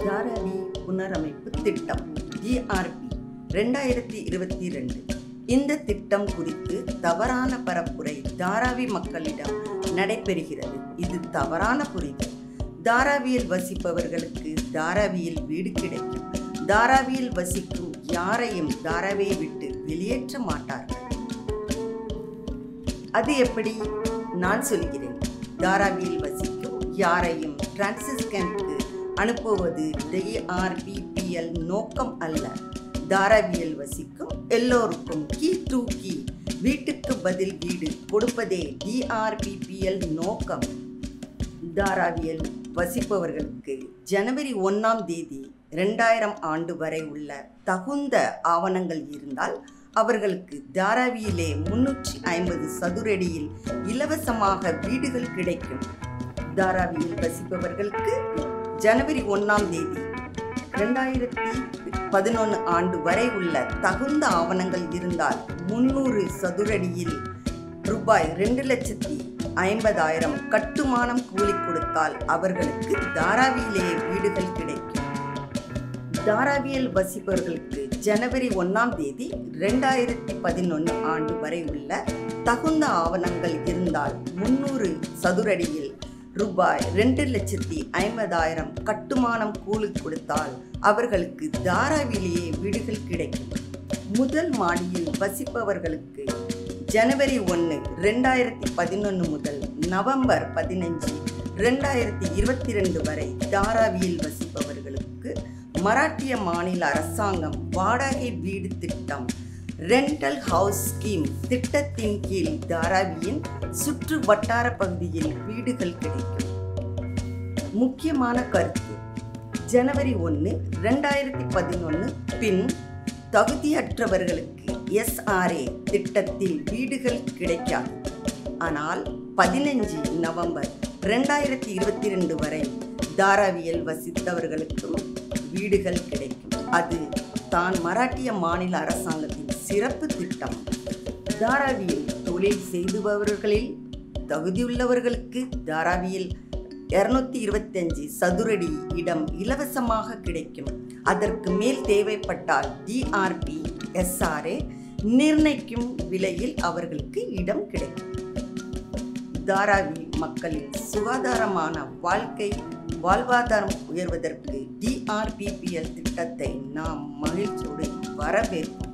தாராவி புனரமைப்பு திட்டம் டிஆர்பி ரெண்டாயிரத்தி இருபத்தி ரெண்டு இந்த திட்டம் குறித்து தவறான பரப்புரை தாராவி மக்களிடம் நடைபெறுகிறது இது தவறான புரிதல் தாராவியில் வசிப்பவர்களுக்கு தாராவியில் வீடு கிடைக்கும் தாராவியில் வசிக்கும் யாரையும் தாராவியை விட்டு வெளியேற்ற மாட்டார்கள் அது எப்படி நான் சொல்கிறேன் தாராவியில் வசிக்கும் யாரையும் பிரான்சிஸ் கேம்புக்கு அனுப்புவது டிஆர்பிபிஎல் நோக்கம் அல்ல தாராவியில் வசிக்கும் எல்லோருக்கும் கீ டு கீ வீட்டுக்கு பதில் வீடு கொடுப்பதே டிஆர்பிபிஎல் நோக்கம் தாராவியில் வசிப்பவர்களுக்கு ஜனவரி ஒன்றாம் தேதி ரெண்டாயிரம் ஆண்டு வரை உள்ள தகுந்த ஆவணங்கள் இருந்தால் அவர்களுக்கு தாராவியிலே முன்னூற்றி ஐம்பது சதுரடியில் இலவசமாக வீடுகள் கிடைக்கும் தாராவியில் வசிப்பவர்களுக்கு ஜனவரி ஒன்றாம் தேதி ரெண்டாயிரத்தி பதினொன்று ஆண்டு வரை உள்ள தகுந்த ஆவணங்கள் இருந்தால் முன்னூறு சதுரடியில் ரூபாய் ரெண்டு லட்சத்தி ஐம்பதாயிரம் கட்டுமானம் கூலி கொடுத்தால் அவர்களுக்கு தாராவியிலேயே வீடுகள் கிடைக்கும் தாராவியில் வசிப்பவர்களுக்கு ஜனவரி ஒன்றாம் தேதி ரெண்டாயிரத்தி பதினொன்று ஆண்டு வரை உள்ள தகுந்த ஆவணங்கள் இருந்தால் முன்னூறு சதுரடியில் ரூபாய் ரெண்டு லட்சத்தி ஐம்பதாயிரம் கட்டுமானம் கூலி கொடுத்தால் அவர்களுக்கு தாராவிலேயே வீடுகள் கிடைக்கும் முதல் மாடியில் வசிப்பவர்களுக்கு ஜனவரி ஒன்று ரெண்டாயிரத்தி பதினொன்று முதல் நவம்பர் பதினஞ்சு ரெண்டாயிரத்தி இருபத்தி ரெண்டு வரை தாராவியில் வசிப்பவர்களுக்கு மராட்டிய மாநில அரசாங்கம் வாடகை வீடு திட்டம் ரெண்டல் ஹவுஸ் ஸ்கீம் திட்டத்தின் கீழ் தாராவியின் சுற்று வட்டார பகுதியில் வீடுகள் கிடைக்கும் முக்கியமான கருத்து ஜனவரி ஒன்று ரெண்டாயிரத்தி பதினொன்று பின் தகுதியற்றவர்களுக்கு எஸ்ஆர்ஏ திட்டத்தில் வீடுகள் கிடைக்காது ஆனால் பதினஞ்சு நவம்பர் ரெண்டாயிரத்தி இருபத்தி ரெண்டு வரை தாராவியில் வசித்தவர்களுக்கும் வீடுகள் கிடைக்கும் அது தான் மராட்டிய மாநில அரசாங்கத்தின் சிறப்பு திட்டம் தாராவியில் தொழில் செய்துபவர்களில் தகுதியுள்ளவர்களுக்கு தாராவியில் இரநூத்தி இருபத்தஞ்சு சதுரடி இடம் இலவசமாக கிடைக்கும் அதற்கு மேல் தேவைப்பட்டால் டிஆர்பி எஸ்ஆர்ஏ நிர்ணயிக்கும் விலையில் அவர்களுக்கு இடம் கிடைக்கும் தாராவி மக்களின் சுகாதாரமான வாழ்க்கை வாழ்வாதாரம் உயர்வதற்கு டிஆர்பிபிஎல் திட்டத்தை நாம் மகிழ்ச்சியோடு வரவேற்போம்